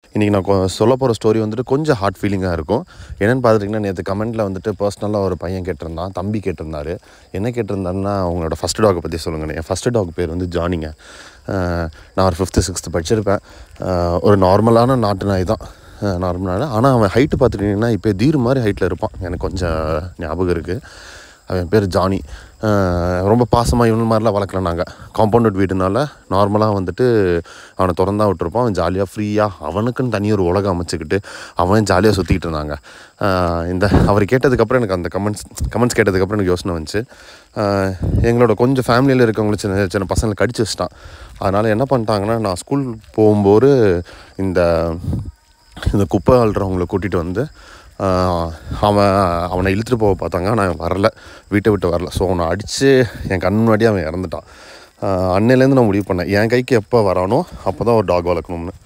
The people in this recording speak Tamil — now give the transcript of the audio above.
இன்றைக்கி நான் கொ- சொல்ல போகிற ஸ்டோரி வந்துட்டு கொஞ்சம் ஹார்ட் ஃபீலிங்காக இருக்கும் என்னென்னு பார்த்துட்டிங்கன்னா நேற்று கமெண்ட்டில் வந்துட்டு பர்சனலாக ஒரு பையன் கேட்டிருந்தான் தம்பி கேட்டிருந்தாரு என்ன கேட்டிருந்தாருன்னா அவங்களோட ஃபஸ்ட்டு டாகை பற்றி சொல்லுங்கண்ணே என் ஃபஸ்ட்டு டாக் பேர் வந்து ஜானிங்க அஹ் நான் ஒரு ஃபிஃப்த்து சிக்ஸ்த்து படிச்சிருப்பேன் அஹ் ஒரு நார்மலான நாட்டு நாய் தான் நார்மலான ஆனால் அவன் ஹைட்டு பார்த்துட்டிங்கன்னா இப்போ தீர் மாதிரி ஹைட்டில் இருப்பான் எனக்கு கொஞ்சம் ஞாபகம் இருக்குது அவன் பேர் ஜானி அஹ் ரொம்ப பாசமாக இவன் மாதிரிலாம் வளர்க்கல நாங்கள் காம்பவுண்டட் வீடுனால நார்மலாக வந்துட்டு அவனை திறந்தா விட்டுருப்போம் அவன் ஜாலியாக ஃப்ரீயாக அவனுக்குன்னு தனி ஒரு உலகம் அமைச்சுக்கிட்டு அவன் ஜாலியாக சுற்றிக்கிட்டு இருந்தாங்க அஹ் இந்த அவர் கேட்டதுக்கப்புறம் எனக்கு அந்த கமெண்ட்ஸ் கமெண்ட்ஸ் கேட்டதுக்கப்புறம் எனக்கு யோசனை வந்துச்சு அஹ் எங்களோட கொஞ்சம் ஃபேமிலியில் இருக்கவங்கள சின்ன சின்ன பசங்களை கடிச்சு வச்சிட்டான் அதனால் என்ன பண்ணிட்டாங்கன்னா நான் ஸ்கூல் போகும்போது இந்த இந்த குப்பை அள்ளுறவங்கள கூட்டிகிட்டு வந்து ஆஹ், அவன் அவனை இழுத்துட்டு போக பார்த்தாங்க ஆனால் அவன் வரல வீட்டை விட்டு வரல ஸோ அவனை அடித்து என் கண் முன்னாடி அவன் இறந்துட்டான் ஆஹ், அன்னையிலேருந்து நான் முடிவு பண்ணேன் என் கைக்கு எப்போ வரானோ அப்போ தான் ஒரு டாக் வளர்க்கணும்னு